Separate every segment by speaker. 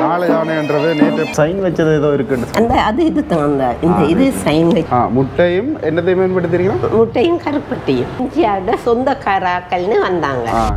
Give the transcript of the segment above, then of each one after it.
Speaker 1: நாலு யானைன்றது நேற்று சைன் வச்சது ஏதோ இருக்குன்னு
Speaker 2: அந்த அது இது தான் அந்த இந்த இது சைன்
Speaker 1: ஆ முட்டையும் என்னத்தையும் மேம்படுத்திருக்கீங்களா
Speaker 2: முட்டையும் கருப்பட்டியும் இந்தியாவோட சொந்தக்காராக்கள்னு வந்தாங்க
Speaker 1: ஆ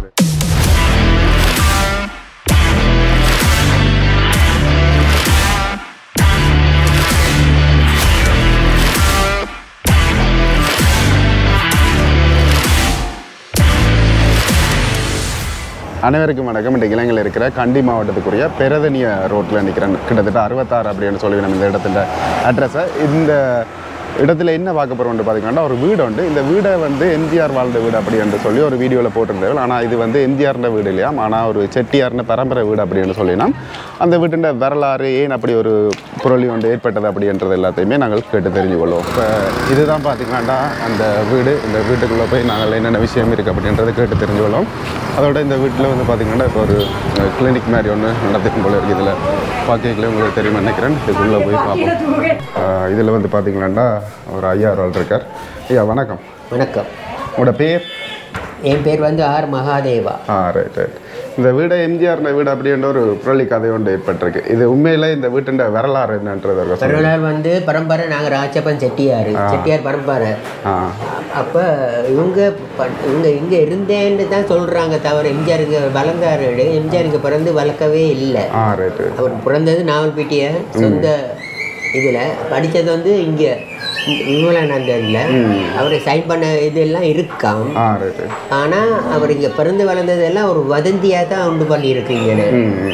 Speaker 1: அனைவருக்கும் வணக்கம் இந்த இலங்கையில் இருக்கிற கண்டி மாவட்டத்துக்குரிய பெரதனிய ரோட்டில் நிற்கிறேன் கிட்டத்தட்ட அறுபத்தாறு அப்படின்னு சொல்லி நம்ம இந்த இடத்துல அட்ரஸை இந்த இடத்துல என்ன பார்க்க போகிறோம்னு பார்த்தீங்கன்னா ஒரு வீடு உண்டு இந்த வீடை வந்து எம்ஜிஆர் வாழ்ந்த வீடு அப்படி என்று சொல்லி ஒரு வீடியோவில் போட்டிருந்தேன் ஆனால் இது வந்து எம்ஜிஆர்ன்ற வீடு இல்லையா ஆனால் ஒரு செட்டியார்னு பரம்பரை வீடு அப்படின்னு சொல்லினா அந்த வீட்டின் வரலாறு ஏன் அப்படி ஒரு புரளி ஒன்று ஏற்பட்டது அப்படின்றது எல்லாத்தையுமே நாங்கள் கேட்டு தெரிஞ்சுக்கொள்வோம் இப்போ இதுதான் பார்த்தீங்கன்னா அந்த வீடு இந்த வீட்டுக்குள்ளே போய் நாங்கள் என்னென்ன விஷயம் இருக்குது அப்படின்றத கேட்டு தெரிஞ்சுக்கொள்வோம் அதோட இந்த வீட்டில் வந்து பார்த்தீங்கன்னா இப்போ ஒரு கிளினிக் மாதிரி ஒன்று நடத்திக்கும் போல இருக்குது இதில் பார்க்கல உங்களுக்கு தெரியும் நினைக்கிறேன் இதுக்குள்ளே போய் பார்ப்போம் இதில் வந்து பார்த்தீங்கன்னா ஒரு ஐயா ஒரு ஆள் இருக்கார் ஐயா வணக்கம்
Speaker 3: வணக்கம்
Speaker 1: உங்களோட பேர்
Speaker 3: என் பேர் வந்து ஆர் மகாதேவா
Speaker 1: ஆ ரைட் ரைட் இந்த வீடு எம்ஜிஆர்ன வீடு அப்படின்ற ஒரு புரளி கதை ஒன்று ஏற்பட்டிருக்கு இது உண்மையில் இந்த வீட்டுன்ற வரலாறு என்னன்றது ஒரு சொல்லுங்க.
Speaker 3: பெருநாள் வந்து பரம்பரை நாங்கள் ராஜப்பன் செட்டியார் செட்டியார் பரம்பரை
Speaker 1: ஆ
Speaker 3: அப்போ இவங்க ப- இவங்க இங்கே இருந்தேன்னு தான் சொல்கிறாங்க தவிர எம்ஜிஆர் இங்கே வளர்ந்தாரு எம்ஜிஆர் இங்கே பிறந்து வளர்க்கவே இல்லை
Speaker 1: ஆ ரைட்
Speaker 3: அவர் பிறந்தது நாவல்பேட்டிய சொந்த இதில் படித்தது வந்து இங்கே விமலானந்தரில் அவர் சைன் பண்ண இதெல்லாம் இருக்காம்
Speaker 1: ஆ ரைட்
Speaker 3: ஆனால் அவர் இங்கே பிறந்து வளர்ந்ததெல்லாம் ஒரு வதந்தியாக தான் உண்டு பண்ணியிருக்கீங்க
Speaker 1: ம்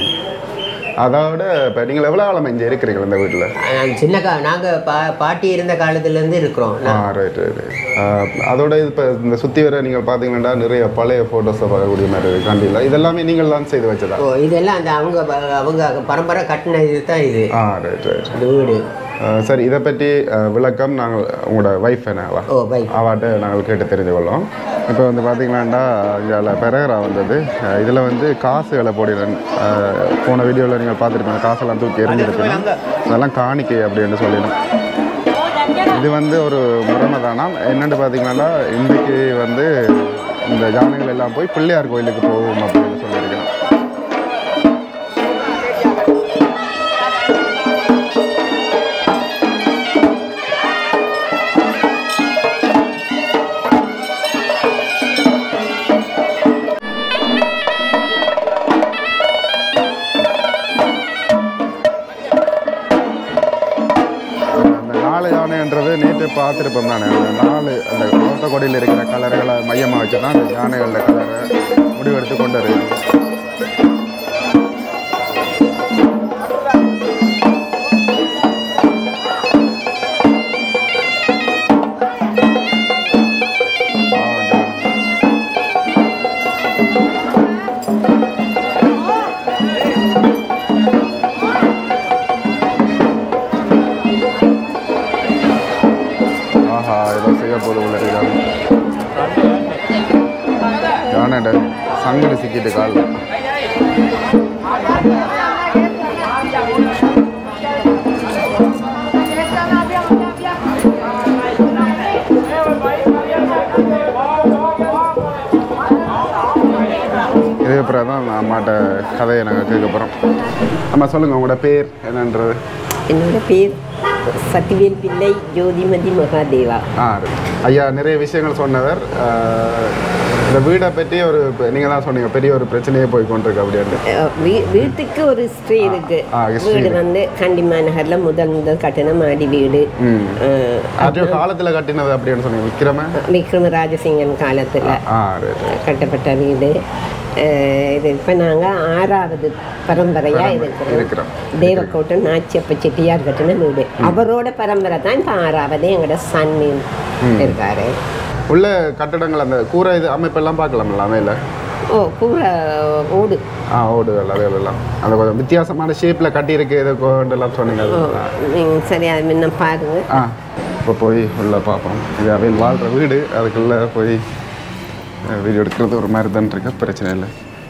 Speaker 1: அதோட இப்போ நீங்கள் எவ்வளோ காலம் இங்கே இருக்கிறீங்க இந்த வீட்டில்
Speaker 3: நாங்க சின்ன கா நாங்கள் பா பாட்டி இருந்த காலத்துலேருந்து இருக்கிறோம்
Speaker 1: ஆ ரைட் ரைட் அதோட இப்போ இந்த சுற்றி வர நீங்கள் பார்த்தீங்கன்னா நிறைய பழைய ஃபோட்டோஸை பார்க்கக்கூடிய மாதிரி இருக்கு கண்டியில் இதெல்லாமே நீங்கள் தான் செய்து வச்சதா
Speaker 3: ஓ இதெல்லாம் அந்த அவங்க ப- அவங்க பரம்பரை கட்டின இது தான் இது
Speaker 1: ஆ ரைட் ரைட்
Speaker 3: இந்த வீடு
Speaker 1: சரி இதை பற்றி அஹ், விளக்கம் நாங்கள் உங்களோட ஒய்ஃப் என்னவா
Speaker 3: ஓ பை
Speaker 1: அவாட்ட நாங்கள் கேட்டு தெரிஞ்சு கொள்வோம் இப்போ வந்து பார்த்தீங்கன்னாண்டா இதில் பெரகரா வந்தது இதில் வந்து காசுகளை போடுறேன் போன வீடியோவில் நீங்கள் பார்த்துருப்பீங்க காசெல்லாம் தூக்கி எறிஞ்சிருப்பீங்க அதெல்லாம் காணிக்கை அப்படின்னு சொல்லிடணும் இது வந்து ஒரு முறைமை தானா என்னென்னு பார்த்தீங்கன்னா இன்றைக்கு வந்து இந்த யானைகள் எல்லாம் போய் பிள்ளையார் கோயிலுக்கு போகும் அப்படின்னு சொல்லியிருக்கேன் அந்த நாலு யானைன்றது நேற்று பார்த்துருப்போம் தானே அந்த நாலு அந்த கோட்டை கொடியில் இருக்கிற கலர்களை மையமாக வச்சு தான் அந்த யானைகளோட கலரை முடிவெடுத்து கொண்டு வருது ஆஹா ஏதோ செய்ய போது உள்ள இருக்காங்க யானைட சங்கடி சிக்கிட்டு கால் இதே அப்புறம் தான் அம்மாட்ட கதையை நாங்கள் கேட்க போகிறோம் அம்மா சொல்லுங்கள் உங்களோட பேர் என்னன்றது
Speaker 2: என்னோட பேர் சத்திவேல் பிள்ளை ஜோதிமதி மகாதேவா
Speaker 1: ஆ ஐயா நிறைய விஷயங்கள் சொன்னவர் ஆஹ், இந்த வீடை பற்றி ஒரு நீங்கள் தான் சொன்னீங்க பெரிய ஒரு பிரச்சனையே போய் கொண்டிருக்கு அப்படின்னு
Speaker 2: அஹ் வீ- வீட்டுக்கு ஒரு ஹிஸ்ட்ரி இருக்கு
Speaker 1: ஆ, history
Speaker 2: வீடு
Speaker 1: இருக்கு.
Speaker 2: வந்து கண்டிமா நகர்ல முதல் முதல் கட்டின மாடி வீடு
Speaker 1: ம்
Speaker 2: அஹ்,
Speaker 1: அது காலத்தில் கட்டினது அப்படின்னு சொன்னீங்க விக்ரம
Speaker 2: விக்ரம ராஜசிங்கன் காலத்துல
Speaker 1: ஆ ரைட்
Speaker 2: கட்டப்பட்ட வீடு அஹ், இது இப்போ நாங்கள் ஆறாவது பரம்பரையா இருக்கிறோம்
Speaker 1: இருக்கிறோம்
Speaker 2: தேவக்கோட்டன் நாச்சியப்ப செட்டியார் கட்டின வீடு அவரோட பரம்பரை தான் இப்போ ஆறாவது எங்களோட சன் இருக்காரு
Speaker 1: உள்ள கட்டடங்கள் அந்த கூரை இது அமைப்பெல்லாம் பார்க்கலாம்ல அமையில
Speaker 2: ஓ கூரை ஓடு
Speaker 1: ஆ ஓடுகள் அதுகள் எல்லாம் அந்த கொஞ்சம் வித்தியாசமான ஷேப்பில் கட்டியிருக்கு இது கொண்டெல்லாம் சொன்னீங்க அது.
Speaker 2: ஓ நீங்க சரி அது முன்ன பாருங்க
Speaker 1: ஆ இப்போ போய் உள்ள பார்ப்போம் இது அவன் வாழ்கிற வீடு அதுக்குள்ளே போய் வீடியோ எடுக்கிறது ஒரு மாதிரி தான் இருக்கு பிரச்சனை இல்லை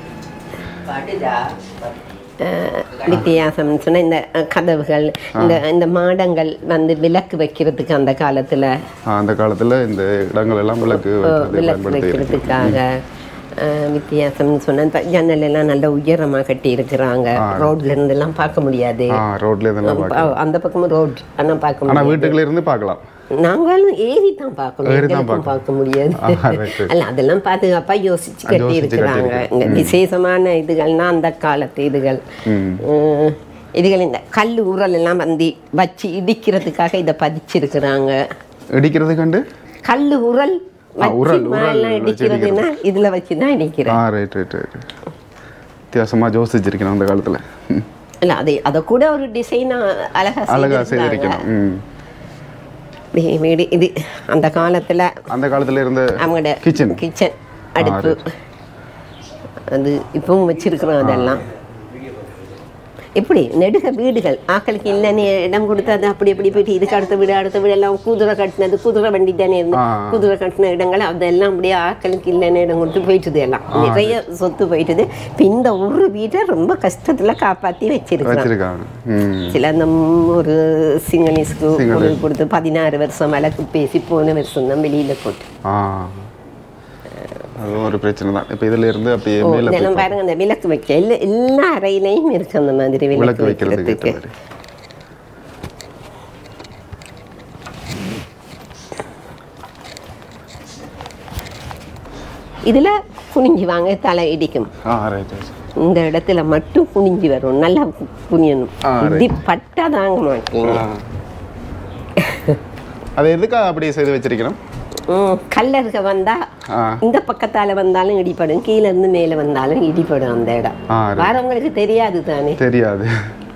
Speaker 2: அஹ், வித்தியாசம்னு சொன்னால் இந்த அஹ், கதவுகள் இந்த இந்த மாடங்கள் வந்து விளக்கு வைக்கிறதுக்கு அந்த காலத்தில்
Speaker 1: ஆ, அந்த காலத்தில் இந்த இடங்கள் எல்லாம் விளக்கு வைக்கிறது
Speaker 2: விளக்கு
Speaker 1: பயன்படுத்தி இருக்கு
Speaker 2: வைக்கிறதுக்காக அஹ், வித்தியாசம்னு சொன்னேன் இப்ப ஜன்னல் எல்லாம் நல்ல உயரமா கட்டி இருக்கிறாங்க ரோட்ல இருந்து எல்லாம் பார்க்க முடியாது
Speaker 1: ஆ ரோட்ல இதெல்லாம் பார்க்க
Speaker 2: ப- அந்த பக்கமும் ரோட் ஆனா பார்க்க
Speaker 1: ஆனா
Speaker 2: முடியாது
Speaker 1: வீட்டுக்குள்ள இருந்து பார்க்கலாம்
Speaker 2: நாங்களும் ஏறி தான் பார்க்கணும்
Speaker 1: ஏறி தான்
Speaker 2: எங்களுக்கும் பார்க்க முடியாது
Speaker 1: ஆ, right, right.
Speaker 2: அல்ல அதெல்லாம் பாதுகாப்பா யோசிச்சு கட்டி
Speaker 1: யோசிச்சு
Speaker 2: இருக்கிறாங்க
Speaker 1: கட்டி
Speaker 2: இங்க விசேஷமான இதுகள்னா அந்த காலத்து இதுகள் உம், இதுகள் இந்த கல் உரல் எல்லாம் வந்து வச்சு இடிக்கிறதுக்காக இதை பதிச்சிருக்கிறாங்க
Speaker 1: இடிக்கிறது கண்டு
Speaker 2: கல் உரல்
Speaker 1: ஆ, உரல்,
Speaker 2: வச்சு
Speaker 1: உரல்
Speaker 2: மேலாம்
Speaker 1: வச்சு
Speaker 2: இடிக்கிறதுன்னா இதுல வச்சு தான் இடிக்கிறேன்
Speaker 1: ஆ ரைட் ரைட் ரைட் வித்தியாசமா யோசிச்சிருக்கணும் அந்த காலத்துல ம்.
Speaker 2: இல்ல அதை அதை கூட ஒரு டிசைனா அழகா
Speaker 1: அழகா
Speaker 2: செய்திருக்காங்க.
Speaker 1: செய்திருக்கணும் ம்
Speaker 2: வீ- வீடு இது அந்த காலத்துல
Speaker 1: அந்த காலத்துல இருந்த
Speaker 2: அவங்களோட
Speaker 1: கிச்சன்
Speaker 2: கிச்சன் அடுப்பு அது இப்பவும் வச்சிருக்கிறோம் அதெல்லாம் இப்படி நெடுக வீடுகள் ஆக்களுக்கு இல்லைன்னு இடம் கொடுத்து அது அப்படி அப்படி போயிட்டு இதுக்கு அடுத்த வீடு அடுத்த வீடு எல்லாம் குதிரை கட்டினது குதிரை வண்டி தானே இருந்து
Speaker 1: ஆ.
Speaker 2: குதிரை கட்டின இடங்கள் அதெல்லாம் அப்படியே ஆக்களுக்கு இல்லைன்னு இடம் கொடுத்து போயிட்டுது எல்லாம் நிறைய சொத்து போயிட்டுது இப்போ இந்த ஒரு வீட்டை ரொம்ப கஷ்டத்துல காப்பாத்தி வச்சிருக்கிறோம்
Speaker 1: வச்சிருக்காங்க ம்
Speaker 2: சில அந்த ம் ஒரு சிங்களீஸ்க்கு
Speaker 1: சிங்கள.
Speaker 2: பொருள் கொடுத்து பதினாறு வருஷம் வழக்கு பேசி போன வருஷம் தான் வெளியில போட்டு
Speaker 1: ஆ அது ஒரு பிரச்சனை தான் இப்போ இதுல இருந்து அப்படியே
Speaker 2: ஓ,
Speaker 1: மேல போய்
Speaker 2: இதெல்லாம் பாருங்க அந்த விளக்கு வைக்க எல்லா எல்லா அறையிலையும் இருக்கு அந்த மாதிரி
Speaker 1: விளக்கு
Speaker 2: விளக்கு
Speaker 1: வைக்கிறதுக்கு ஏற்ற
Speaker 2: வைக்கிறதுக்கு
Speaker 1: மாதிரி
Speaker 2: இதுல குனிஞ்சு வாங்க தலை இடிக்கும்
Speaker 1: ஆ ரைட் ரைட்
Speaker 2: இந்த இடத்துல மட்டும் குனிஞ்சு வரும் நல்லா கு- குனியணும்
Speaker 1: ஆ, right.
Speaker 2: இது பட்டா தாங்க மாட்டீங்க
Speaker 1: அதை எதுக்காக அப்படி செய்து வச்சிருக்கணும்
Speaker 2: ம், கல்லறுக வந்தா
Speaker 1: ஆ
Speaker 2: இந்த பக்கத்தால வந்தாலும் இடிப்படும் கீழ இருந்து மேல வந்தாலும் இடிப்படும் அந்த இடம்
Speaker 1: ஆ, right.
Speaker 2: வரவங்களுக்கு தெரியாது தானே
Speaker 1: தெரியாது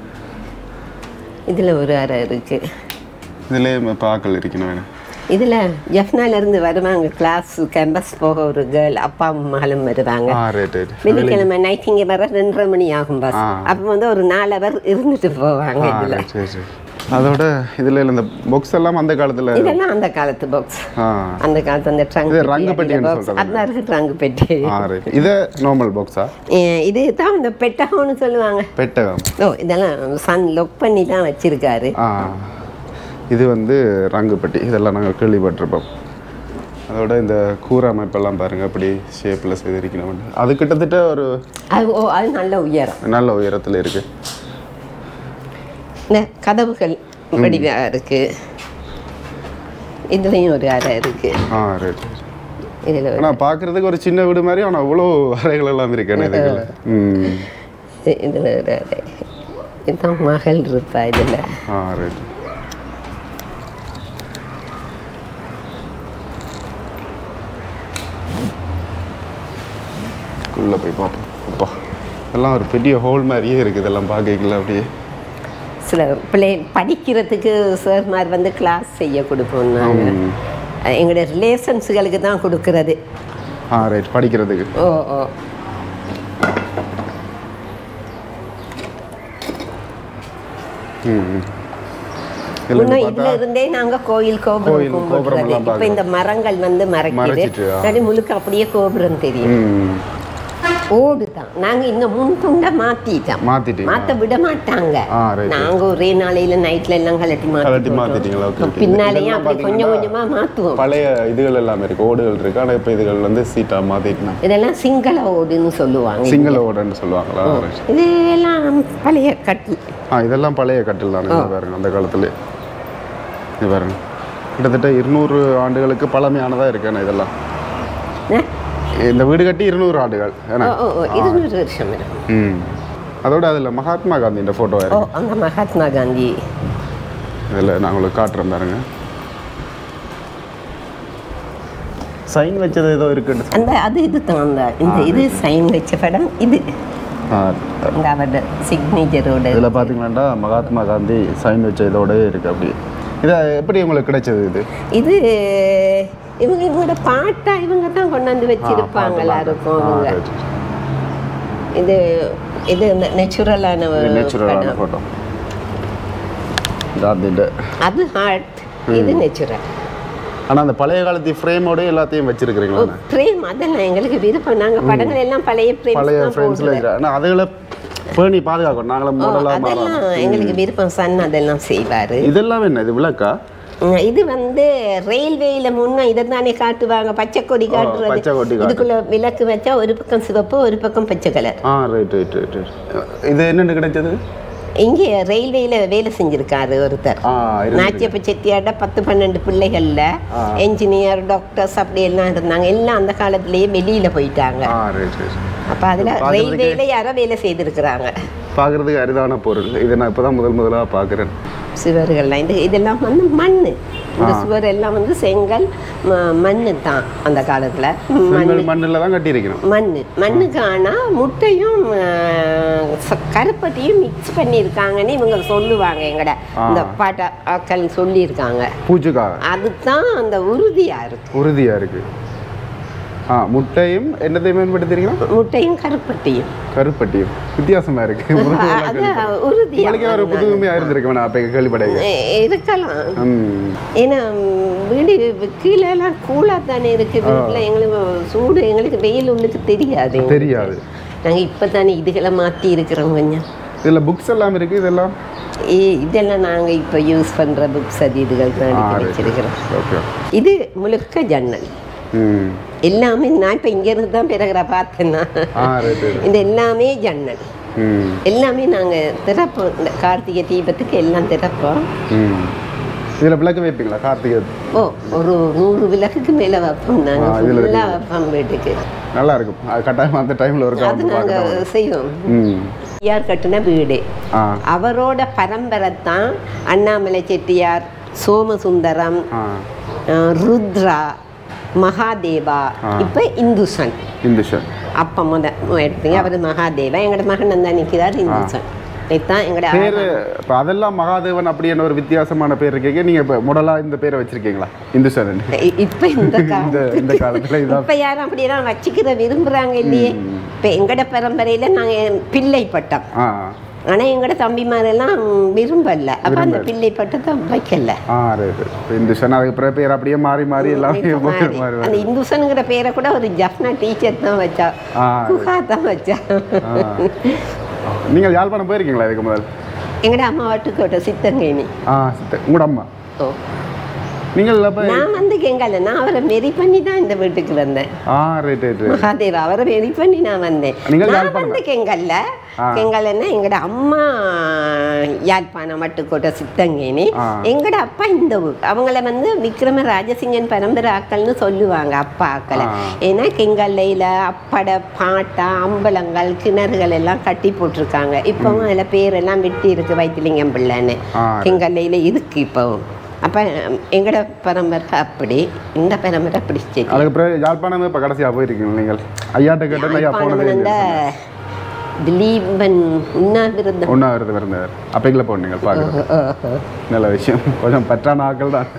Speaker 2: இதுல ஒரு அறை இருக்கு
Speaker 1: இதுலேயே பாக்கள் இருக்கணும் வேணும்
Speaker 2: இதுல ஜஃப்னால இருந்து வருவாங்க கிளாஸ் கேம்பஸ் போக ஒரு கேர்ள் அப்பா மகளும் வருவாங்க
Speaker 1: ஆ ரைட் ரைட்
Speaker 2: வெள்ளிக்கிழமை நைட் இங்கே வர ரெண்டரை மணி ஆகும் பஸ்
Speaker 1: ஆ.
Speaker 2: அப்போ வந்து ஒரு நாலு அவர் இருந்துட்டு போவாங்க
Speaker 1: ஆ
Speaker 2: இதுல
Speaker 1: ரைட் சரி சரி அதோட இதுல இந்த பாக்ஸ் எல்லாம் அந்த காலத்துல
Speaker 2: இதெல்லாம் அந்த காலத்து பாக்ஸ்
Speaker 1: ஆ
Speaker 2: அந்த காலத்து அந்த ட்ரங்க்
Speaker 1: இது ரங்கு பெட்டின்னு
Speaker 2: பாக்ஸ்
Speaker 1: சொல்றாங்க.
Speaker 2: அதான் இருக்கு ட்ரங்க் பெட்டி
Speaker 1: ஆ ரைட் இது நார்மல் பாக்ஸா
Speaker 2: ஏ, இது தான் அந்த பெட்டகம்னு சொல்லுவாங்க
Speaker 1: பெட்டகம்
Speaker 2: ஓ இதெல்லாம் சன் லொக் பண்ணி தான் வச்சிருக்காரு
Speaker 1: ஆ இது வந்து ரங்கு பெட்டி இதெல்லாம் நாங்கள் கேள்விப்பட்டிருப்போம் அதோட இந்த கூரை அமைப்பெல்லாம் பாருங்க அப்படி ஷேப்பில் செய்திருக்கணும் அது கிட்டத்தட்ட ஒரு
Speaker 2: அது ஓ அது நல்ல உயரம்
Speaker 1: நல்ல உயரத்தில் இருக்கு
Speaker 2: இந்த கதவுகள் வடிவா இருக்கு இதுலயும் ஒரு அறை இருக்கு
Speaker 1: ஆ ரைட்
Speaker 2: இதுல ஒரு-
Speaker 1: ஆனால் பார்க்குறதுக்கு ஒரு சின்ன வீடு மாதிரி ஆனால் அவ்வளோ அறைகள் எல்லாம் இருக்கு இதுக்குள்ள ம்
Speaker 2: இதுல ஒரு அறை இதுதான் மகள் இருப்பா இதுல
Speaker 1: ஆ ரைட் உள்ளே போய் பார்ப்போம் அப்பா எல்லாம் ஒரு பெரிய ஹோல் மாதிரியே இருக்குது இதெல்லாம் பார்க்கல அப்படியே
Speaker 2: சில பிள்ளை படிக்கிறதுக்கு சார்மார் வந்து கிளாஸ் செய்ய கொடுப்போம் நாங்கள்
Speaker 1: ம்.
Speaker 2: எங்களுடைய ரிலேஷன்ஸுகளுக்கு தான் கொடுக்கறது
Speaker 1: ஆ ரைட் படிக்கிறதுக்கு
Speaker 2: ஓ ஓ
Speaker 1: ம் ம். இதுல
Speaker 2: முன்ன
Speaker 1: இருந்து
Speaker 2: இதுல இருந்தே நாங்க கோயில் கோபுரம்
Speaker 1: கோயில், கோபுரம்
Speaker 2: கும்பிடுறது
Speaker 1: எல்லாம்
Speaker 2: இப்ப இந்த மரங்கள் வந்து மறைக்குது
Speaker 1: மறைச்சிட்டு, ஆ.
Speaker 2: இல்லாட்டி முழுக்க அப்படியே கோபுரம் தெரியும்
Speaker 1: ம்
Speaker 2: ஓடு தான் நாங்க இந்த முன் துண்டை மாத்திட்டோம்
Speaker 1: மாத்திட்டீங்க
Speaker 2: மாத்த விட மாட்டாங்க
Speaker 1: ஆ, right,
Speaker 2: நாங்க ஒரே நாளையில நைட்ல எல்லாம் கலட்டி
Speaker 1: கலட்டி
Speaker 2: மாத்தி
Speaker 1: மாத்திட்டீங்களா ஓகே
Speaker 2: போட்டோம். பின்னாலேயும் அப்படி கொஞ்சம் கொஞ்சமா மாத்துவோம்
Speaker 1: பழைய இதுகள் எல்லாமே இருக்கு ஓடுகள் இருக்கு ஆனால் இப்போ இதுகள் வந்து சீட்டா மாத்திட்டுனா
Speaker 2: இதெல்லாம் சிங்கள ஓடுன்னு சொல்லுவாங்க
Speaker 1: சிங்கள ஓடுன்னு சொல்லுவாங்களா Right.
Speaker 2: இது எல்லாம் பழைய கட்டில்
Speaker 1: ஆ இதெல்லாம் பழைய கட்டில் தானே இது பாருங்க அந்த காலத்துல இது பாருங்க கிட்டத்தட்ட இருநூறு ஆண்டுகளுக்கு பழமையானதாக இருக்குண்ணே இதெல்லாம்
Speaker 2: ஆ?
Speaker 1: இந்த வீடு கட்டி இருநூறு ஆண்டுகள் ஏன்னா
Speaker 2: ஓ ஓ ஓ இருநூறு வருஷம் இருக்கும்
Speaker 1: ம் அதோட அதில் மகாத்மா காந்தியின் ஃபோட்டோ
Speaker 2: ஓ
Speaker 1: இருக்கு
Speaker 2: அந்த மகாத்மா காந்தி
Speaker 1: இதில் நான் உங்களுக்கு காட்டுறேன் பாருங்க சைன் வச்சது ஏதோ இருக்குன்னு
Speaker 2: அந்த அது இது தான் அந்த இந்த இது சைன் வச்ச படம் இது
Speaker 1: ஆ,
Speaker 2: இந்த அவரோட சிக்னேச்சரோட
Speaker 1: இதில் பார்த்தீங்கன்னா மகாத்மா காந்தி சைன் வச்ச இதோட இருக்கு அப்படி இதை எப்படி உங்களுக்கு கிடைச்சது இது
Speaker 2: இது இவங்க இவங்களோட பாட்டா இவங்க தான் கொண்டாந்து வச்சிருப்பாங்களா இருக்கும் அவங்க இது இது இந்த நேச்சுரலான
Speaker 1: நேச்சுரலான
Speaker 2: படம்
Speaker 1: ஃபோட்டோ காந்திൻ്റെ
Speaker 2: அது ஹார்ட் இது நேச்சுரல்
Speaker 1: ஆனால் அந்த பழைய காலத்து ஃப்ரேமோட எல்லாத்தையும் வச்சிருக்கிறீங்களா
Speaker 2: பிரேம் அதெல்லாம் எங்களுக்கு விருப்பம் நாங்க படங்கள் எல்லாம் பழைய பிரேம்
Speaker 1: பழைய ஃப்ரேம்ஸில் ஆனால் அதுகளை பேணி பாதுகாக்கணும் நாங்களும் மாடலாக
Speaker 2: அதெல்லாம்
Speaker 1: மாறலாம்
Speaker 2: எங்களுக்கு விருப்பம் சன் அதெல்லாம் செய்வாரு
Speaker 1: இதெல்லாம் என்ன இது விளக்கா
Speaker 2: ம், இது வந்து ரயில்வேல முன்ன இதை தானே காட்டுவாங்க பச்சை கொடி
Speaker 1: பச்சை கொடி
Speaker 2: காட்டுறது
Speaker 1: காட்டு.
Speaker 2: இதுக்குள்ள விளக்கு வச்சா ஒரு பக்கம் சிவப்பு ஒரு பக்கம் பச்சை கலர்
Speaker 1: ஆ ரைட் ரைட் ரைட் ரைட் இது என்னென்னு கிடைச்சது
Speaker 2: இங்கே ரயில்வேல வேலை செஞ்சிருக்காரு ஒருத்தர்
Speaker 1: ஆ இருக்கு.
Speaker 2: நாச்சியப்ப செட்டியார்ட பத்து பன்னெண்டு பிள்ளைகள்ல
Speaker 1: ஆ.
Speaker 2: என்ஜினியர் டாக்டர்ஸ் அப்படி எல்லாம் இருந்தாங்க எல்லாம் அந்த காலத்திலேயே வெளியில போயிட்டாங்க
Speaker 1: ஆ ரைட் ரைட்
Speaker 2: அப்ப அதுல
Speaker 1: பார்க்கறதுக்கே-
Speaker 2: ரயில்வேல யாரோ வேலை செய்திருக்கிறாங்க
Speaker 1: பார்க்குறதுக்கு அரிதான பொருள் இதை நான் இப்போ தான் முதல் முதலாக பார்க்குறேன்
Speaker 2: சுவர்கள்லாம் இது இதெல்லாம் வந்து மண் இந்த
Speaker 1: ஆ.
Speaker 2: சுவர் எல்லாம் வந்து செங்கல் ம- மண்ணு தான் அந்த காலத்துல மண்
Speaker 1: செங்கல் மண்ணில் தான் கட்டியிருக்கணும்
Speaker 2: மண் மண்ணுக்கு ஆனா முட்டையும் ஆஹ், ச- கருப்பட்டியும் மிக்ஸ் பண்ணியிருக்காங்கன்னு இவங்க சொல்லுவாங்க எங்கட
Speaker 1: ஆ.
Speaker 2: இந்த பாட்ட ஆக்கள் சொல்லியிருக்காங்க
Speaker 1: பூச்சுக்காக
Speaker 2: அதுதான் அந்த உறுதியா இருக்கு
Speaker 1: உறுதியாக இருக்குது ஆ முட்டையும் என்னத்தையும் மேம்படுத்திருக்கீங்க
Speaker 2: முட்டையும் கருப்பட்டியும்
Speaker 1: கருப்பட்டியும் வித்தியாசமா இருக்கு
Speaker 2: அது உறுதியா
Speaker 1: உங்களுக்கு ஒரு புதுமையாக இருந்திருக்கு வேணா அப்போ கேள்விப்படைங்க
Speaker 2: எ- இருக்கலாம்
Speaker 1: ம்
Speaker 2: ஏன்னா ம், வீடு கீழே எல்லாம் கூலா தானே இருக்கு வீட்டில் எங்களுக்கு சூடு எங்களுக்கு வெயில் உள்ளுக்கு தெரியாது எங்களுக்கு.
Speaker 1: தெரியாது.
Speaker 2: நாங்க இப்போ தானே இதுகளை மாற்றி இருக்கிறோம் கொஞ்சம்
Speaker 1: இதில் புக்ஸ் எல்லாம் இருக்குது இதெல்லாம்
Speaker 2: இ- இதெல்லாம் நாங்க இப்போ யூஸ் பண்ற புக்ஸ் அது இதுகள் தான்
Speaker 1: ஆ,
Speaker 2: எடுத்து
Speaker 1: right.
Speaker 2: வச்சிருக்கிறோம்
Speaker 1: ஓகே
Speaker 2: இது முழுக்க ஜன்னல்
Speaker 1: ம்
Speaker 2: எல்லாமே நான் இப்போ இங்கேருந்து தான் பிறகுற பார்த்தேன்னா
Speaker 1: ஆ ரைட் ரைட்
Speaker 2: இது எல்லாமே ஜன்னல்
Speaker 1: ம்
Speaker 2: எல்லாமே நாங்கள் திறப்போம் இந்த கார்த்திகை தீபத்துக்கு எல்லாம் திறப்போம்
Speaker 1: ம் இதில் விளக்கு வைப்பீங்களா கார்த்திகை
Speaker 2: ஓ ஒரு நூறு விளக்குக்கு மேலே வைப்போம்
Speaker 1: ஆ,
Speaker 2: நாங்கள்
Speaker 1: இதுல
Speaker 2: ஃபுல்லாக வைப்போம் வீட்டுக்கு
Speaker 1: நல்லா இருக்கும் அது கட்டாயமாக அந்த டைமில் ஒரு
Speaker 2: அது
Speaker 1: வந்து
Speaker 2: நாங்கள்
Speaker 1: பார்க்கணும்
Speaker 2: செய்வோம்
Speaker 1: ம்
Speaker 2: யார் கட்டின வீடு
Speaker 1: ஆ
Speaker 2: அவரோட பரம்பரை தான் அண்ணாமலை செட்டியார் சோமசுந்தரம்
Speaker 1: ஆ
Speaker 2: அஹ், ருத்ரா மகாதேவா
Speaker 1: ஆ.
Speaker 2: இப்போ இந்துசன்
Speaker 1: இந்த ஷர்ட்
Speaker 2: அப்பா முத எடுத்தீங்க அவர் மகாதேவா எங்களோட மகன் தான் நிற்கிறார் இந்துசன் இதுதான் எங்களோட
Speaker 1: பேர் இப்போ அதெல்லாம் மகாதேவன் அப்படின்ற ஒரு வித்தியாசமான பேர் இருக்கீங்க நீங்கள் இப்போ முதலாக இந்த பேரை வச்சிருக்கீங்களா இந்து சார்
Speaker 2: இ- இப்ப இந்த
Speaker 1: இந்த இந்த காலத்தில் இதான்
Speaker 2: இப்ப யாரும் அப்படியெல்லாம் வச்சுக்கிற விரும்புறாங்க இல்லையே இப்ப எங்கட பரம்பரையில நாங்க பிள்ளை பட்டம்
Speaker 1: ஆ
Speaker 2: ஆனா எங்கட தம்பிமாரெல்லாம் விரும்பல அப்ப அந்த
Speaker 1: விரும்பல.
Speaker 2: பிள்ளை பட்டத்தை வைக்கல
Speaker 1: ஆ ரைட் இந்த சார் அதுக்கு பிறகு பேர் அப்படியே மாறி மாறி எல்லாமே
Speaker 2: இப்ப
Speaker 1: மாறி
Speaker 2: மாறி.
Speaker 1: மாறி
Speaker 2: அந்த இந்துசனுங்கிற பேரை கூட ஒரு ஜப்னா டீச்சர் தான் வச்சா
Speaker 1: ஆ
Speaker 2: குஹா தான் வச்சா
Speaker 1: ஆ. நீங்கள் யாழ்ப்பாணம் போயிருக்கீங்களா இதுக்கு முதல்
Speaker 2: எங்கட அம்மா வாட்டுக்கோட்டை சித்தங்கேணி
Speaker 1: ஆ சித்த உங்களோட அம்மா
Speaker 2: ஓ
Speaker 1: நீங்கள் அப்போ
Speaker 2: நான் வந்து கெங்கால நான் அவரை மெரி பண்ணி தான் இந்த வீட்டுக்கு வந்தேன்
Speaker 1: ஆ ரைட் ரைட் ரைட்
Speaker 2: மகாதேவா அவரை மெரி பண்ணி நான் வந்தேன்
Speaker 1: நீங்கள்
Speaker 2: நான்
Speaker 1: யாழ்ப்பாணம்
Speaker 2: வந்து கெங்கல்ல
Speaker 1: ஆ.
Speaker 2: கெங்கல்னா எங்கட அம்மா யாழ்ப்பாணம் மட்டுக்கோட்டை சித்தங்கேணி
Speaker 1: ஆ.
Speaker 2: எங்கட அப்பா இந்த ஊர் அவங்கள வந்து விக்ரம ராஜசிங்கன் பரம்பரை ஆக்கள்னு சொல்லுவாங்க அப்பா ஆக்களை
Speaker 1: ஆ.
Speaker 2: ஏன்னா கெங்கல்லையில் அப்பட பாட்டா அம்பலங்கள் கிணறுகள் எல்லாம் கட்டி போட்டிருக்காங்க இப்பவும் அதில் பேரெல்லாம் விட்டு இருக்கு வைத்திலிங்கம் பிள்ளைன்னு
Speaker 1: ஆ.
Speaker 2: கெங்கல்லையில் இருக்கு இப்பவும் அப்போ எங்கட பரம்பரை அப்படி இந்த பரம்பரை அப்படி சரி
Speaker 1: அதுக்கு பிறகு யாழ்ப்பாணம் இப்போ கடைசியாக போயிருக்கீங்க நீங்கள் ஐயாட்ட கேட்டேன் ஐயா போனதே
Speaker 2: அந்த திலீபன் உண்ணாவிரதம்
Speaker 1: ஒன்றா வருது வருந்தார் அப்பைக்குள்ள போனீங்க பார்க்குறேன் நல்ல விஷயம் கொஞ்சம் பற்றான ஆக்கள் தான்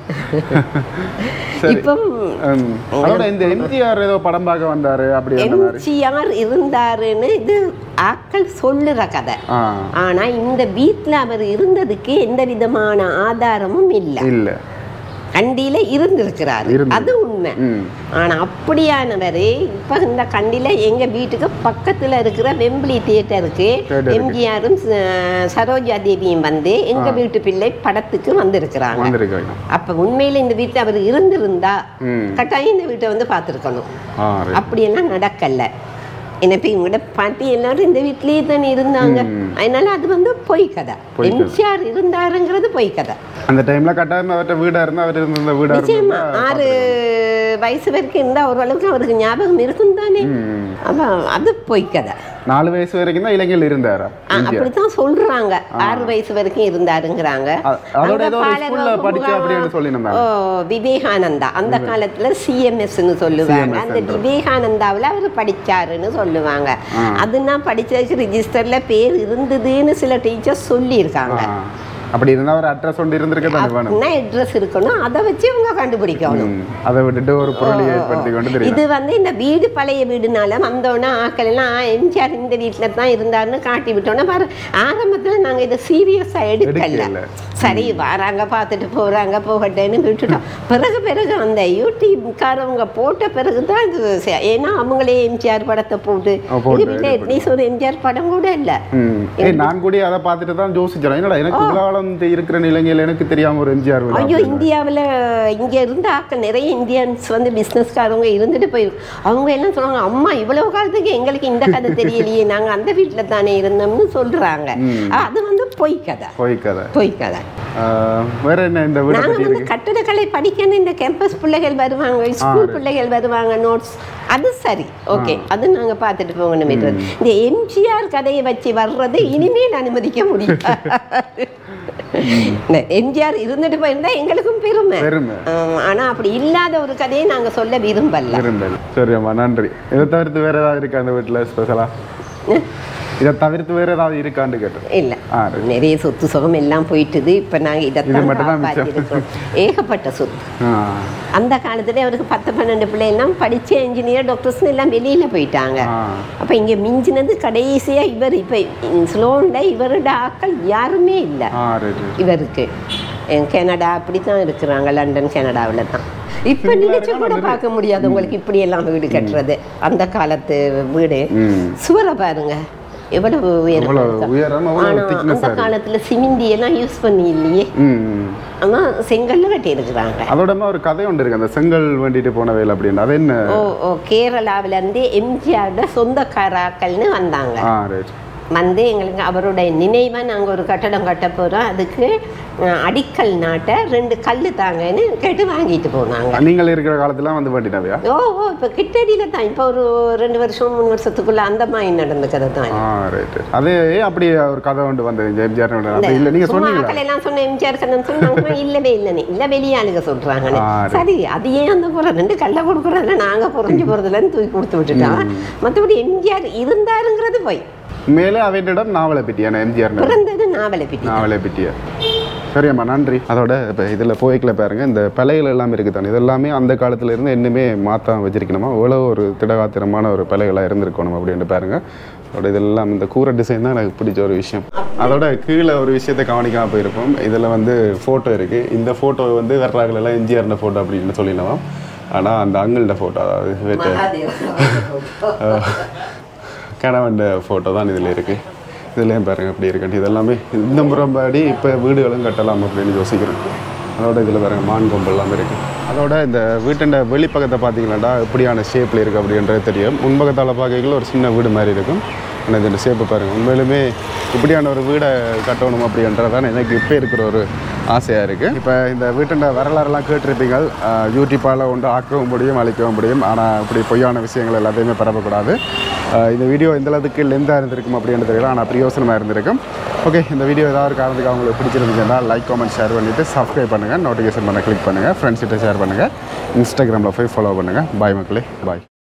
Speaker 1: சரி
Speaker 2: இப்போ
Speaker 1: ம். அதோட இந்த எம்ஜிஆர் ஏதோ படம் பார்க்க வந்தாரு அப்படி அந்த மாதிரி
Speaker 2: எம்ஜிஆர் இருந்தாருன்னு இது ஆக்கள் சொல்லுற கதை
Speaker 1: ஆ
Speaker 2: ஆனா இந்த வீட்ல அவர் இருந்ததுக்கு எந்த விதமான ஆதாரமும் இல்லை
Speaker 1: இல்லை
Speaker 2: கண்டியில இருந்திருக்கிறாரு
Speaker 1: இருந்து.
Speaker 2: அது உண்மை
Speaker 1: ம்
Speaker 2: ஆனா அப்படியானவர் இப்ப இந்த கண்டியில எங்க வீட்டுக்கு பக்கத்துல இருக்கிற வெம்பிளி தியேட்டருக்கு
Speaker 1: Theatre இருக்கு.
Speaker 2: எம்ஜிஆரும் ச- சரோஜா தேவியும் வந்து எங்க வீட்டு பிள்ளை படத்துக்கு வந்திருக்கிறாங்க
Speaker 1: வந்திருக்காங்க
Speaker 2: அப்ப உண்மையில இந்த வீட்டுல அவர் இருந்திருந்தா
Speaker 1: ம்
Speaker 2: கட்டாயம் இந்த வீட்டை வந்து பார்த்துருக்கணும்
Speaker 1: ஆ ரைட்
Speaker 2: அப்படியெல்லாம் நடக்கல எனக்கு இவங்களோட பாட்டி எல்லாரும் இந்த வீட்லயே தானே இருந்தாங்க
Speaker 1: ம்.
Speaker 2: அதனால அது வந்து பொய் கதை
Speaker 1: பொய் கதை.
Speaker 2: எம்ஜிஆர் இருந்தாருங்கிறது பொய் கதை
Speaker 1: அந்த டைம்ல கட்டாயம் அவர்கிட்ட வீடா இருந்தா அவர் இருந்த வீடா
Speaker 2: நிச்சயமா
Speaker 1: இருந்தா
Speaker 2: ஆறு வயசு வரைக்கும் இருந்தா ஓரளவுக்கு அவருக்கு ஞாபகம் இருக்கும் தானே
Speaker 1: ம்.
Speaker 2: அப்ப அது பொய் கதை
Speaker 1: நாலு வயசு வரைக்கும் தான் இலங்கையில் இருந்தாரா
Speaker 2: ஆ,
Speaker 1: எம்ஜிஆர்
Speaker 2: அப்படித்தான் சொல்றாங்க ஆறு வயசு வரைக்கும் இருந்தாருங்கிறாங்க
Speaker 1: அ- அதோட
Speaker 2: அங்க
Speaker 1: ஏதோ ஒரு
Speaker 2: பாலர்
Speaker 1: ஸ்கூல்ல படிச்ச
Speaker 2: முகாம்,
Speaker 1: அப்படின்னு சொல்லியிருந்தாங்க.
Speaker 2: ஓ விவேகானந்தா அந்த காலத்துல சிஎம்எஸ்ன்னு சொல்லுவாங்க
Speaker 1: CMS
Speaker 2: அந்த
Speaker 1: ன்ற.
Speaker 2: விவேகானந்தாவுல அவர் படிச்சாருன்னு சொல்லுவாங்க
Speaker 1: ஆ.
Speaker 2: அது நான் படிச்சதுக்கு ரிஜிஸ்டர்ல பேர் இருந்ததுன்னு சில டீச்சர்ஸ் சொல்லியிருக்காங்க
Speaker 1: ஆ. அப்படி இருந்தா ஒரு அட்ரஸ் ஒன்று இருந்திருக்க தானே வேணும்
Speaker 2: அப்படின்னா அட்ரஸ் இருக்கணும் அதை வச்சு இவங்க கண்டுபிடிக்கணும்
Speaker 1: ம். அதை விட்டுட்டு ஒரு பொருளை ஏற்படுத்தி கொண்டு தெரியும்
Speaker 2: இது வந்து இந்த வீடு பழைய வீடுனால வந்தோடனே ஆக்கள் எல்லாம் "ஆ, எம்ஜிஆர் இந்த வீட்டில் தான் இருந்தாருன்னு காட்டி விட்டோன்னே பாரு ஆரம்பத்தில் நாங்கள் இதை சீரியஸாக எடுக்கல
Speaker 1: எடுக்கல.
Speaker 2: சரி வராங்க பார்த்துட்டு போகிறாங்க போகட்டேன்னு விட்டுட்டோம் பிறகு பிறகு அந்த யூடியூப்காரவங்க போட்ட பிறகு தான் இது ச- ஏன்னா அவங்களே எம்ஜிஆர் படத்தை போட்டு
Speaker 1: ஆ, போட்டு
Speaker 2: இது இல்லை அட்லீஸ்ட் ஒரு எம்ஜிஆர் படம் கூட இல்லை
Speaker 1: ம். ஏய் நான் கூட அதை பார்த்துட்டு தான் யோசிச்சேன் என்னடா எனக்கு உலகம் இருக்கிற நிலைமையில எனக்கு தெரியாம ஒரு எம்ஜிஆர் விழா
Speaker 2: ஐயோ
Speaker 1: அப்படின்னு.
Speaker 2: இந்தியாவில் இங்கே இருந்த ஆட்கள் நிறைய இந்தியன்ஸ் வந்து பிஸ்னஸ்காரவங்க இருந்துட்டு போயிருக்கு அவங்க எல்லாம் சொல்லுவாங்க அம்மா இவ்வளவு காலத்துக்கு எங்களுக்கு இந்த கதை தெரியலையே நாங்கள் அந்த வீட்டில் தானே இருந்தோம்னு சொல்கிறாங்க அது வந்து பொய் கதை
Speaker 1: போய் கதை
Speaker 2: பொய் கதை
Speaker 1: ஆஹ், வேற என்ன இந்த வீடை
Speaker 2: நாங்கள்
Speaker 1: பத்தி
Speaker 2: வந்து
Speaker 1: இருக்கு
Speaker 2: கட்டடக்கலை படிக்கணும் இந்த கேம்பஸ் பிள்ளைகள் வருவாங்க ஸ்கூல் பிள்ளைகள் வருவாங்க நோட்ஸ் அது சரி ஓகே அது நாங்க பார்த்துட்டு போகணும் இந்த எம்ஜிஆர் கதையை வச்சு வர்றது இனிமேல் அனுமதிக்க முடியாது எம்ஜிஆர் இருந்துட்டு போயிருந்தா எங்களுக்கும் பெருமை
Speaker 1: பெருமை
Speaker 2: ஆம், ஆனா அப்படி இல்லாத ஒரு கதையை நாங்க சொல்ல விரும்பல
Speaker 1: விரும்பல் சரி அம்மா நன்றி இதை தவிர்த்து வேற ஏதாவது இருக்கா அந்த வீட்டில் ஸ்பெஷலா இதை தவிர்த்து வேற ஏதாவது இருக்கான்னு கேட்டேன்
Speaker 2: இல்ல
Speaker 1: ஆ,
Speaker 2: நிறைய சொத்து சுகம் எல்லாம் போயிட்டுது இப்ப நாங்க
Speaker 1: இது
Speaker 2: இதைத்தான்
Speaker 1: மட்டும்தான் மிச்சம்.
Speaker 2: காப்பாத்திருக்கோம். ஏகப்பட்ட சொத்து
Speaker 1: ஆ
Speaker 2: அந்த காலத்துல அவருக்கு பத்து பன்னெண்டு பிள்ளைலாம் படிச்ச இன்ஜினியர் டாக்டர்ஸ்னு எல்லாம் வெளியில போயிட்டாங்க
Speaker 1: ஆ
Speaker 2: அப்ப இங்க மிஞ்சினது கடைசியா இவர் இப்ப ஸ்லோன்ல இவரோட ஆட்கள் யாருமே இல்ல
Speaker 1: ஆ ரைட் ரைட்
Speaker 2: இவருக்கு அஹ் கனடா அப்படித்தான் இருக்கிறாங்க லண்டன் கனடாவில் தான் இப்ப நினைச்சு கூட பார்க்க முடியாது உங்களுக்கு இப்படி எல்லாம் வீடு கட்டுறது அந்த காலத்து வீடு
Speaker 1: ம்
Speaker 2: சுவரை பாருங்க எவ்வளவு உயரம்
Speaker 1: அவ்வளோ
Speaker 2: இருக்கு.
Speaker 1: உயரம் அவ்வளோ
Speaker 2: ஆனா
Speaker 1: திக்னஸ்
Speaker 2: அந்த காலத்துல சிமெண்டி எல்லாம் யூஸ் பண்ணி இல்லையே
Speaker 1: ம் ம்.
Speaker 2: ஆனா செங்கல்ல கட்டி இருக்கிறாங்க
Speaker 1: அதோட ஒரு கதை ஒன்று இருக்கு அந்த செங்கல் வேண்டிட்டு போன வேலை அப்படின்னு அது என்ன
Speaker 2: ஓ ஓ கேரளாவில இருந்து எம்ஜிஆரோட சொந்தக்காராக்கள்னு வந்தாங்க
Speaker 1: ஆ ரைட்
Speaker 2: வந்து எங்களுக்கு அவருடைய நினைவை நாங்கள் ஒரு கட்டடம் கட்ட போகிறோம் அதுக்கு அஹ், அடிக்கல் நாட்ட ரெண்டு கல் தாங்கன்னு கேட்டு வாங்கிட்டு போனாங்க
Speaker 1: நீங்கள் இருக்கிற காலத்துல வந்து வேண்டினவையா
Speaker 2: ஓ ஓ இப்போ கிட்டடியில் தான் இப்போ ஒரு ரெண்டு வருஷம் மூணு வருஷத்துக்குள்ள அந்த மாதிரி நடந்த கதை தான்
Speaker 1: ஆ ரைட் அதே அப்படி ஒரு கதை ஒன்று வந்தது இந்த எம்ஜிஆர் அது இல்லை நீங்கள்
Speaker 2: சும்மா
Speaker 1: சொன்னீங்களா
Speaker 2: ஆக்கள் எல்லாம் சொன்ன எம்ஜிஆர் கண்ணன் சொன்னாங்க இல்லவே இல்லைன்னு இல்லை வெளியாளுங்க சொல்றாங்கன்னு
Speaker 1: ஆ,
Speaker 2: சரி அது ஏன் அந்த போற ரெண்டு கல்ல கொடுக்குறதுல நாங்க புரிஞ்சு போறதுலன்னு தூக்கி கொடுத்து விட்டுட்டோம் மற்றபடி எம்ஜிஆர் இருந்தாருங்கிறது போய்
Speaker 1: மேலே அவனிடம் நாவலை பற்றியான எம்ஜிஆர்
Speaker 2: பிறந்தது நாவலை பிடி
Speaker 1: நாவலை பற்றிய சரியம்மா நன்றி அதோட இப்போ இதில் போய்க்கல பாருங்க இந்த பிழைகள் எல்லாம் இருக்குது தானே இதெல்லாமே அந்த காலத்துல இருந்து இன்னுமே மாற்றாம வச்சிருக்கணுமா எவ்வளோ ஒரு திடகாத்திரமான ஒரு பிழைகளாக இருந்திருக்கணும் அப்படின்ட்டு பாருங்க அதோட இதெல்லாம் இந்த கூரை டிசைன் தான் எனக்கு பிடிச்ச ஒரு விஷயம் அதோட கீழே ஒரு விஷயத்தை கவனிக்காம போயிருப்போம் இதில் வந்து ஃபோட்டோ இருக்குது இந்த ஃபோட்டோ வந்து வெர்றாக்கள் எல்லாம் எம்ஜிஆர்ன ஃபோட்டோ அப்படின்னு சொல்லிடலாம் ஆனால் அந்த அங்கிள்ட ஃபோட்டோ அதாவது வேட்ட கணவன் ஃபோட்டோ தான் இதில் இருக்குது இதுலேயும் பாருங்க எப்படி இருக்குன்ட்டு இதெல்லாமே இந்த முறைப்படி இப்போ வீடுகளும் கட்டலாம் அப்படின்னு யோசிக்கிறேன் அதோட இதில் பாருங்க மான் கொம்பு எல்லாமே இருக்குது அதோட இந்த வீட்டின் வெளிப்பக்கத்தை பார்த்தீங்கன்னாடா எப்படியான ஷேப்பில் இருக்குது அப்படின்றது தெரியும் முன்பக்கத்தால் பார்க்கல ஒரு சின்ன வீடு மாதிரி இருக்கும் ஆனால் இந்த ஷேப்பை பாருங்கள் உண்மையிலுமே இப்படியான ஒரு வீடை கட்டணும் அப்படின்றதான் எனக்கு இப்போ இருக்கிற ஒரு ஆசையாக இருக்குது இப்போ இந்த வீட்டின் வரலாறுலாம் கேட்டிருப்பீங்க ஆஹ் யூடியூப்பால் ஒன்று ஆக்கவும் முடியும் அழிக்கவும் முடியும் ஆனால் இப்படி பொய்யான விஷயங்கள் எல்லாத்தையுமே பரப்பக்கூடாது ஆஹ் இந்த வீடியோ எந்த அளவுக்கு லெந்தாக இருந்திருக்கும் அப்படின்னு தெரியல ஆனால் பிரயோசனமாக இருந்திருக்கும் ஓகே இந்த வீடியோ ஏதாவது ஒரு காரணத்துக்கு அவங்களுக்கு பிடிச்சிருந்துச்சுன்னா லைக் காமெண்ட் ஷேர் பண்ணிவிட்டு சப்ஸ்கிரைப் பண்ணுங்கள் நோட்டிஃபிகேஷன் பண்ண கிளிக் பண்ணுங்கள் ஃப்ரெண்ட்ஸ்கிட்ட ஷேர் பண்ணுங்கள் இன்ஸ்டாகிராமில் போய் ஃபாலோ பண்ணுங்கள் பாய் மக்களே பாய்